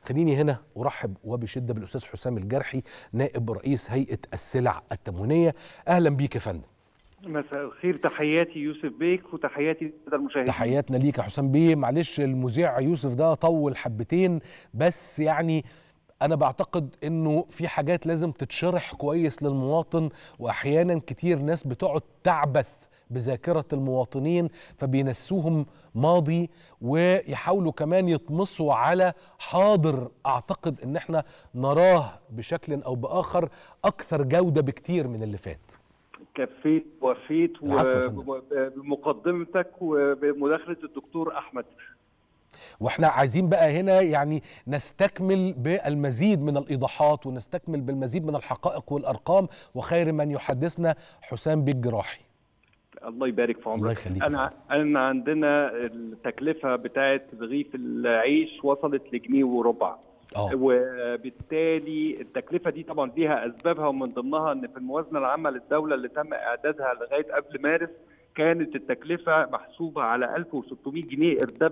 خليني هنا ارحب وبشده بالاستاذ حسام الجرحي نائب رئيس هيئه السلع التموينيه اهلا بيك يا فندم مساء الخير تحياتي يوسف بيك وتحياتي للساده المشاهدين تحياتنا ليك يا حسام بيه معلش المذيع يوسف ده طول حبتين بس يعني انا بعتقد انه في حاجات لازم تتشرح كويس للمواطن واحيانا كتير ناس بتقعد تعبث بذاكره المواطنين فبينسوهم ماضي ويحاولوا كمان يطمسوا على حاضر اعتقد ان احنا نراه بشكل او باخر اكثر جوده بكتير من اللي فات كفيت وفيت العفو يا فندم. وبمقدمتك وبمداخله الدكتور احمد واحنا عايزين بقى هنا يعني نستكمل بالمزيد من الايضاحات ونستكمل بالمزيد من الحقائق والارقام وخير من يحدثنا حسام بيه الجراحي الله يبارك في عمرك الله يخليك يا انا انا عندنا التكلفه بتاعه رغيف العيش وصلت لجنيه وربع اه وبالتالي التكلفه دي طبعا ليها اسبابها ومن ضمنها ان في الموازنه العامه للدوله اللي تم اعدادها لغايه قبل مارس كانت التكلفه محسوبه على 1600 جنيه ارداب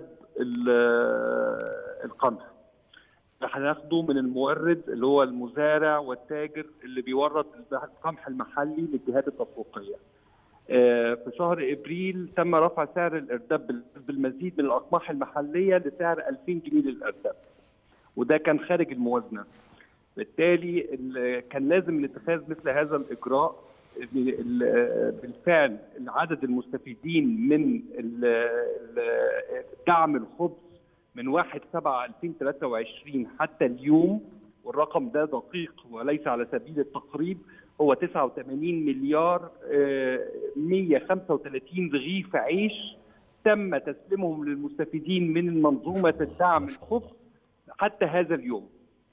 ال- القمح هناخده من المورد اللي هو المزارع والتاجر اللي بيورد القمح المحلي للجهات التسويقيه. آه، في شهر ابريل تم رفع سعر الارداب بال- بالمزيد من الاقماح المحليه لسعر 2000 جنيه للارداب. وده كان خارج الموازنه. بالتالي ال- كان لازم الاتخاذ مثل هذا الاجراء ال- ال- بالفعل عدد المستفيدين من ال- ال- دعم الخبز من 1 7 2023 حتى اليوم والرقم ده دقيق وليس على سبيل التقريب هو 89 مليار آه، 135 رغيف عيش تم تسليمهم للمستفيدين من منظومه الدعم الخبز حتى هذا اليوم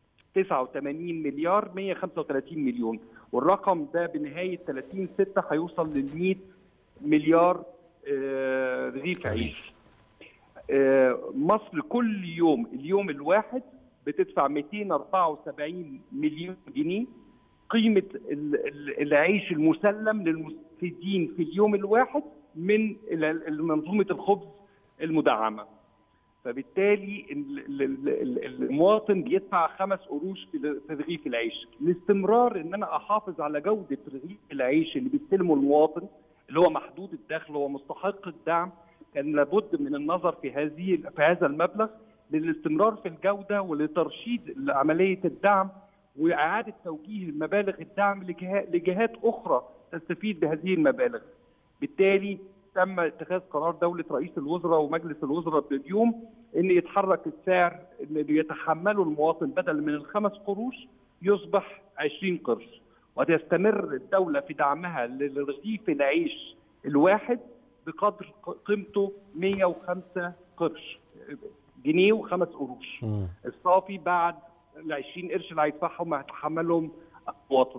89 مليار 135 مليون والرقم ده بنهايه 30 6 هيوصل لل 100 مليار آه، رغيف عيش آه، مصر كل يوم اليوم الواحد بتدفع 274 مليون جنيه قيمة ال- ال- العيش المسلم للمستفيدين في اليوم الواحد من ال- ال- منظومة الخبز المدعمة فبالتالي ال- ال- ال- ال- المواطن بيدفع خمس قروش في في رغيف العيش الاستمرار ان انا احافظ على جودة رغيف العيش اللي بيستلمه المواطن اللي هو محدود الدخل هو مستحق الدعم كان لابد من النظر في هذه في هذا المبلغ للاستمرار في الجوده ولترشيد عمليه الدعم واعاده توجيه مبالغ الدعم لجهات لجهات اخرى تستفيد بهذه المبالغ. بالتالي تم اتخاذ قرار دوله رئيس الوزراء ومجلس الوزراء اليوم ان يتحرك السعر اللي يتحمله المواطن بدل من الخمس قروش يصبح 20 قرش وتستمر الدوله في دعمها لرغيف العيش الواحد بقدر قيمته 105 قرش جنيه وخمس قروش مم. الصافي بعد ال 20 قرش اللي هيدفعهم هيتحملهم المواطن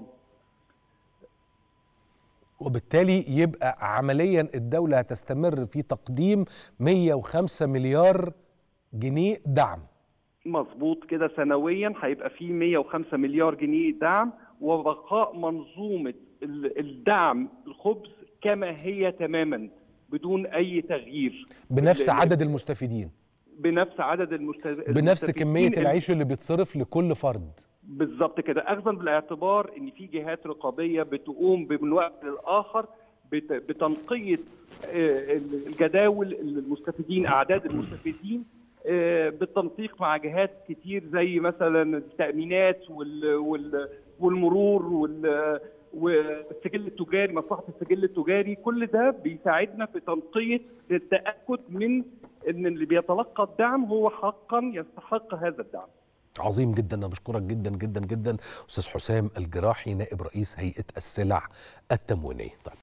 وبالتالي يبقى عمليا الدولة هتستمر في تقديم 105 مليار جنيه دعم مظبوط كده سنويا هيبقى في 105 مليار جنيه دعم وبقاء منظومه ال- الدعم الخبز كما هي تماما بدون اي تغيير بنفس ال- عدد المستفيدين بنفس عدد المست... بنفس المستفيدين كمية اللي- العيش اللي بيتصرف لكل فرد بالظبط كده اخذا بالاعتبار ان في جهات رقابيه بتقوم من وقت للاخر بت- بتنقيه آه، الجداول المستفيدين اعداد المستفيدين آه، بالتنسيق مع جهات كتير زي مثلا التامينات وال- وال- والمرور وال والسجل التجاري مصلحه السجل التجاري كل ده بيساعدنا في تنقيه للتاكد من ان اللي بيتلقى الدعم هو حقا يستحق هذا الدعم عظيم جدا انا بشكرك جدا جدا جدا استاذ حسام الجراحي نائب رئيس هيئة السلع التموينية طيب